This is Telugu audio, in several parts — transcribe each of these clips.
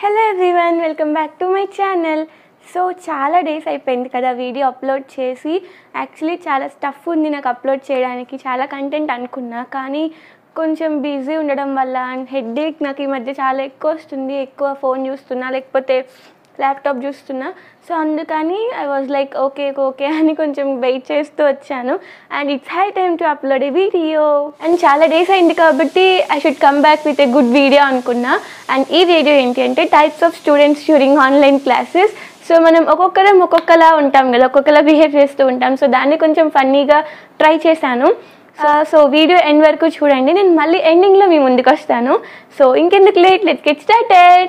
Hello everyone welcome back to my channel so చాలా డేస్ అయిపోయింది కదా వీడియో అప్లోడ్ చేసి యాక్చువల్లీ చాలా స్టఫ్ ఉంది నాకు అప్లోడ్ చేయడానికి చాలా కంటెంట్ అనుకున్నా కానీ కొంచెం బిజీ ఉండడం వల్ల అండ్ హెడ్ఏక్ నాకు ఈ మధ్య చాలా ఎక్కువ వస్తుంది ఎక్కువ ఫోన్ చూస్తున్నా లేకపోతే ల్యాప్టాప్ చూస్తున్నా సో అందుకని I was like okay okay అని కొంచెం వెయిట్ చేస్తూ వచ్చాను and it's high time to upload a video and చాలా డేస్ అయింది కాబట్టి I should come back with a good video అనుకున్నా అండ్ ఈ వీడియో ఏంటి అంటే types of students during online classes so మనం ఒక్కొక్కరం ఒక్కొక్కలా ఉంటాం కదా ఒక్కొక్కలా బిహేవ్ చేస్తూ ఉంటాం సో దాన్ని కొంచెం ఫన్నీగా ట్రై చేశాను సో వీడియో ఎండ్ వరకు చూడండి నేను మళ్ళీ ఎండింగ్లో మీ ముందుకు వస్తాను సో ఇంకెందుకు late let get started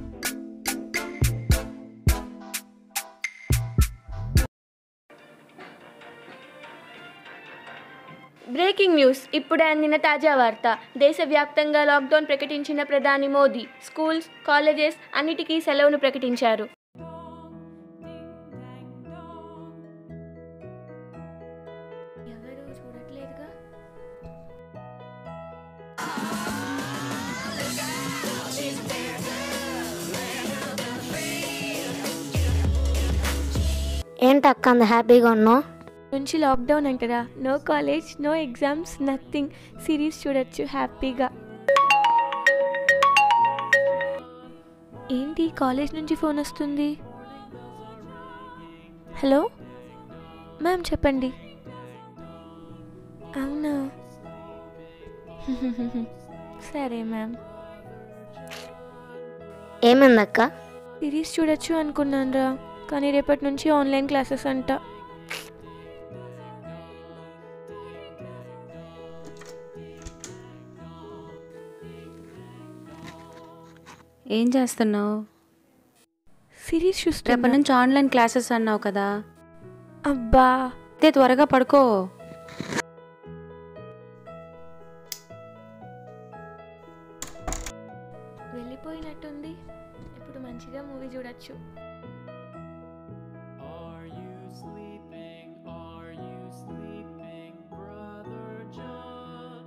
breaking news ఇప్పుడే అందిన తాజా వార్త దేశవ్యాప్తంగా లాక్డౌన్ ప్రకటించిన ప్రధాని మోదీ స్కూల్స్ కాలేజెస్ అన్నిటికీ సెలవును ప్రకటించారు ఎవరు చూడట్లేదుగా ఏంటక్క అంత హ్యాపీగా ఉన్నావు నుంచి లాక్డౌన్ అంటారా no college no exams nothing series చూడొచ్చు హ్యాపీగా ఏంటి కాలేజ్ నుంచి ఫోన్ వస్తుంది హలో మ్యామ్ చెప్పండి అవునా సరే మ్యామ్ ఏమైందక్క సిరీస్ చూడొచ్చు అనుకున్నాను రా కానీ రేపటి నుంచి ఆన్లైన్ క్లాసెస్ అంట ఏం చేస్తున్నావు సిరీస్ రేపటి చూస్తున్నా నుంచి ఆన్లైన్ క్లాసెస్ అన్నావు కదా అబ్బా అయితే త్వరగా పడుకో వెళ్ళిపోయినట్టుంది ఇప్పుడు మంచిగా మూవీ చూడొచ్చు Are you sleeping? Are you sleeping, brother John?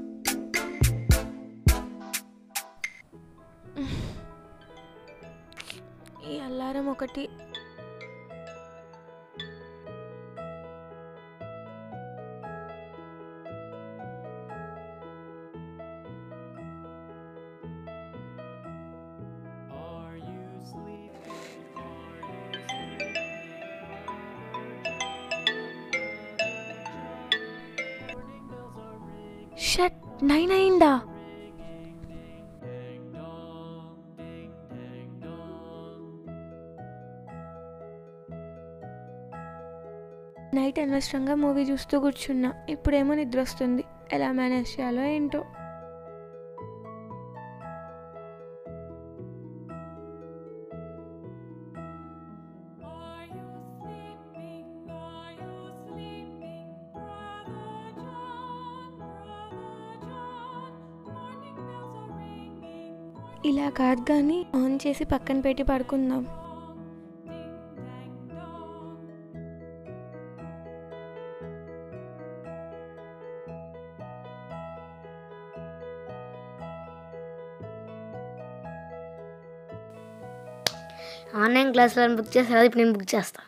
ఈ అల్లారం ఒకటి Are you sleeping? Are you sleeping? Morning bells are ringing, shut nine అయిందా ding dong, ding dang dong. Night అనవసరంగా మూవీ చూస్తూ కూర్చున్నా ఇప్పుడేమో నిద్ర వస్తుంది ఎలా మేనేజ్ చేయాలో ఏంటో Are you sleeping? Are you sleeping, brother John? Brother John. Morning bells are ringing. ఇలా కాదు కానీ ఆన్ చేసి పక్కన పెట్టి పడుకుందాం Ding dang dong. ఆన్లైన్ క్లాసులను బుక్ చేస్తా ఇప్పుడు నేను బుక్ చేస్తా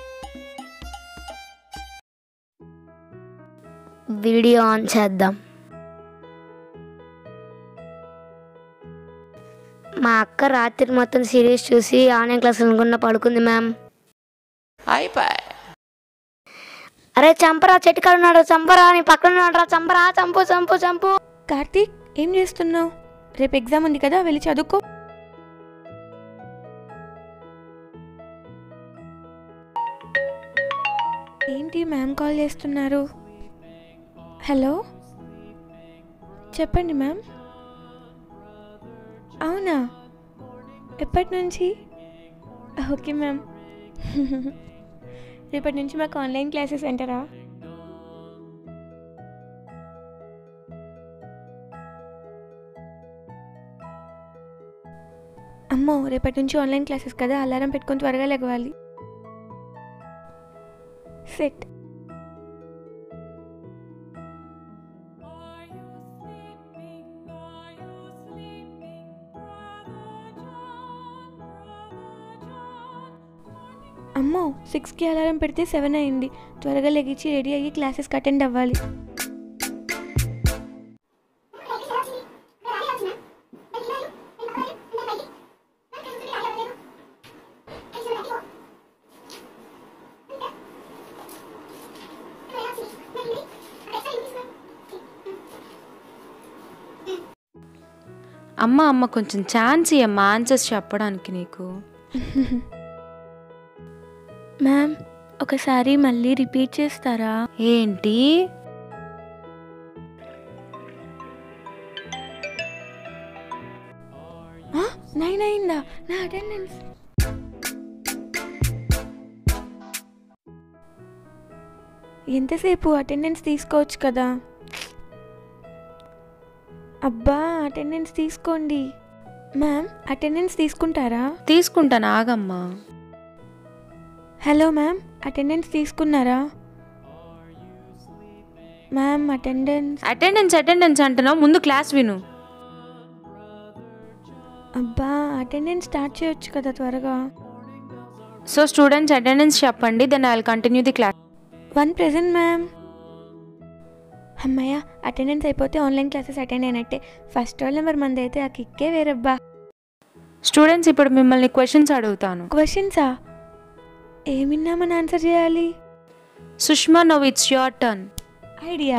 వీడియో ఆన్ చేద్దాం మా అక్క రాత్రి మొత్తం సిరీస్ చూసి ఆన్లైన్ క్లాస్ అనుకున్న పడుకుంది మ్యామ్ అరే చంపరా చెట్టుకాడు ఉన్నాడు చంపరా నీ పక్కన ఉన్నాడు రా చంపరా చంపు చంపు చంపు కార్తీక్ ఏం చేస్తున్నావు రేపు ఎగ్జామ్ ఉంది కదా వెళ్ళి చదువుకో ఏంటి మ్యామ్ కాల్ చేస్తున్నారు హలో చెప్పండి మ్యామ్ అవునా ఎప్పటి నుంచి ఓకే మ్యామ్ రేపటి నుంచి మాకు ఆన్లైన్ క్లాసెస్ అంటారా అమ్మో రేపటి నుంచి ఆన్లైన్ క్లాసెస్ కదా అలారం పెట్టుకొని త్వరగా లెగవాలి set Are you sleeping? Are you sleeping, brother John? అమ్మో సిక్స్కి అలారం పెడితే సెవెన్ అయింది త్వరగా లెగిచి రెడీ అయ్యి క్లాసెస్కి అటెండ్ అవ్వాలి అమ్మ అమ్మ కొంచెం ఛాన్స్ ఇయ్యమ్మా ఆన్సర్స్ చెప్పడానికి నీకు మ్యామ్ ఒకసారి మళ్ళీ రిపీట్ చేస్తారా ఏంటి నైన్ అయిందా నా అటెండెన్స్ ఎంతసేపు అటెండెన్స్ తీసుకోవచ్చు కదా అబ్బా అటెండెన్స్ తీసుకోండి మ్యామ్ అటెండెన్స్ తీసుకుంటారా తీసుకుంటాను ఆగమ్మా హలో మ్యామ్ అటెండెన్స్ తీసుకున్నారా మ్యామ్ అటెండెన్స్ అటెండెన్స్ అటెండెన్స్ అంటున్నావు ముందు క్లాస్ విను అబ్బా అటెండెన్స్ స్టార్ట్ చేయొచ్చు కదా త్వరగా సో స్టూడెంట్స్ అటెండెన్స్ చెప్పండి then I will continue the class one present ma'am అమ్మయ్య అటెండెన్స్ అయిపోతే ఆన్లైన్ క్లాసెస్ అటెండ్ అయినట్టే ఫస్ట్ రోల్ నెంబర్ మంది అయితే ఆ కిక్కే వేరబ్బా స్టూడెంట్స్ ఇప్పుడు మిమ్మల్ని క్వశ్చన్స్ అడుగుతాను క్వశ్చన్సా ఏమిన్నామని ఆన్సర్ చేయాలి Sushma now it's your turn idea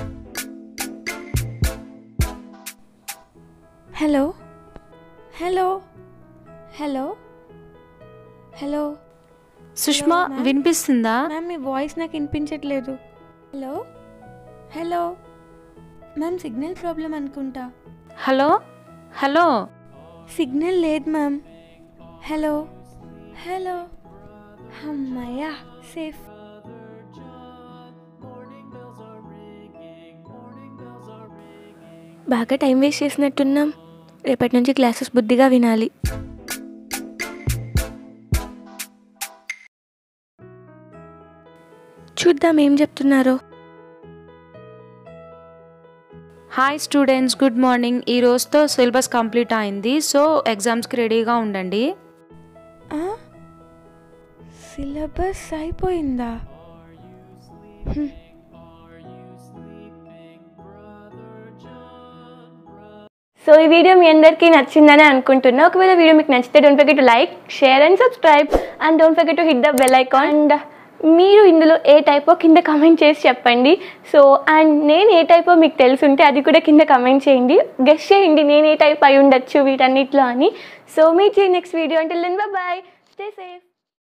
hello hello hello hello Sushma Hello, ma'am. వినిపిస్తుందా మ్యామ్ మీ వాయిస్ నాకు వినిపించట్లేదు hello hello ma'am signal problem అనుకుంటా హలో హలో సిగ్నల్ లేదు మ్యామ్ హలో హలో అమ్మయ్యా సేఫ్ బాగా టైం వేస్ట్ చేసినట్టున్నాం రేపటి నుంచి క్లాసెస్ బుద్ధిగా వినాలి చూద్దాం ఏం చెప్తున్నారో హాయ్ స్టూడెంట్స్ గుడ్ మార్నింగ్ ఈ రోజుతో సిలబస్ కంప్లీట్ అయింది సో ఎగ్జామ్స్కి రెడీగా ఉండండి సిలబస్ అయిపోయిందా హ్మ్. సో ఈ వీడియో మీ అందరికీ నచ్చిందని అనుకుంటున్నా ఒకవేళ వీడియో మీకు నచ్చితే don't forget to like share and subscribe and don't forget to hit the bell icon and మీరు ఇందులో ఏ టైపో కింద కమెంట్ చేసి చెప్పండి సో అండ్ నేను ఏ టైపో మీకు తెలుసుంటే అది కూడా కింద కమెంట్ చేయండి గెస్ట్ చేయండి నేను ఏ టైప్ అయి ఉండొచ్చు వీటన్నిటిలో అని సో మీట్ నెక్స్ట్ వీడియో అంటే లెన్ బాయ్ స్టే సేఫ్